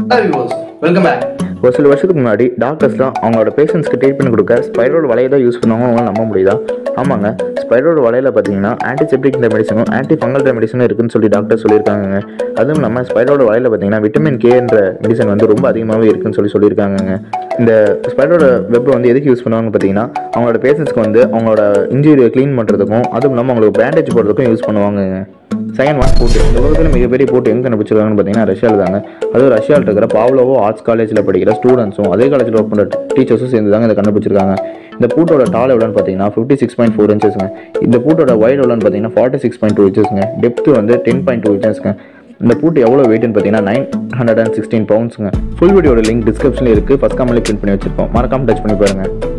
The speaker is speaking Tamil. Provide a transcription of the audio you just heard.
வெல்கம் பேக் ஒரு சில வருஷத்துக்கு முன்னாடி டாக்டர்ஸ்லாம் அவங்களோட பேஷண்ட்ஸ்க்கு ட்ரீட்மெண்ட் கொடுக்க ஸ்பைரோட வலையை தான் யூஸ் பண்ணுவாங்க அவங்களால நம்ப முடியுதா ஆமாங்க ஸ்பைரோட வலையில் பார்த்தீங்கன்னா ஆன்டிசெப்டிக் ரெமெடிசனும் ஆன்டி ஃபங்கல் ரெமெடிசனும் இருக்குன்னு சொல்லி டாக்டர் சொல்லியிருக்காங்க அதுவும் இல்லாமல் ஸ்பைரோட வலையில் பார்த்தீங்கன்னா விட்டமின் கே என்ற மெடிசன் வந்து ரொம்ப அதிகமாகவே இருக்குன்னு சொல்லி சொல்லியிருக்காங்க இந்த ஸ்பைரோட வெப் வந்து எதுக்கு யூஸ் பண்ணுவாங்க பார்த்தீங்கன்னா அவங்களோட பேஷண்ட்ஸ்க்கு வந்து அவங்களோட இன்ஜுரியை க்ளீன் பண்ணுறதுக்கும் அதுவும் இல்லாமல் அவங்களுக்கு பேண்டேஜ் போடுறதுக்கும் யூஸ் பண்ணுவாங்க செகண்ட் ஒன் பூட்டு இந்த உலகத்தில் மிகப்பெரிய பூட்டு எங்கே கண்டுபிடிச்சிருக்காங்கன்னு பார்த்தீங்கன்னா ரஷ்யாவில் தாங்க அதுவும் ரஷ்யாவில் இருக்கிற பாவ்லோவோ ஆர்ட்ஸ் காலேஜில் படிக்கிற ஸ்டூடெண்ட்ஸும் அதே காலேஜில் ஒர்க் பண்ணுற டீச்சர்ஸும் சேர்ந்து தாங்க இதை கண்டுபிடிச்சிருக்காங்க இந்த பூட்டோட டால் எவ்வளோன்னு பார்த்தீங்கன்னா ஃபிஃப்டி சிக்ஸ் பாயிண்ட் ஃபோர் இன்ச்சஸ்ங்க இந்த பூட்டோட வைட் எவ்வளோன்னு பார்த்தீங்கன்னா ஃபார்ட்டி சிக்ஸ் பாயிண்ட் டூ இன்ச்சஸ்ங்க டெப்த் வந்து டென் பாயிண்ட் டூ இன்ச்சஸ்ங்க இந்த பூட்டு எவ்வளோ வெயிட்னு பார்த்தீங்கன்னா நைன் ஹண்ட்ரட் அண்ட் சிக்ஸ்டீன் பவுண்ட்ஸுங்க ஃபுல் வீடியோட லிங்க் டிஸ்கிரிப்ஷனில் இருக்குது ஃபஸ்ட் காமலே பிரிண்ட் பண்ணி வச்சிருப்போம் மறக்காம டச் பண்ணி பாருங்க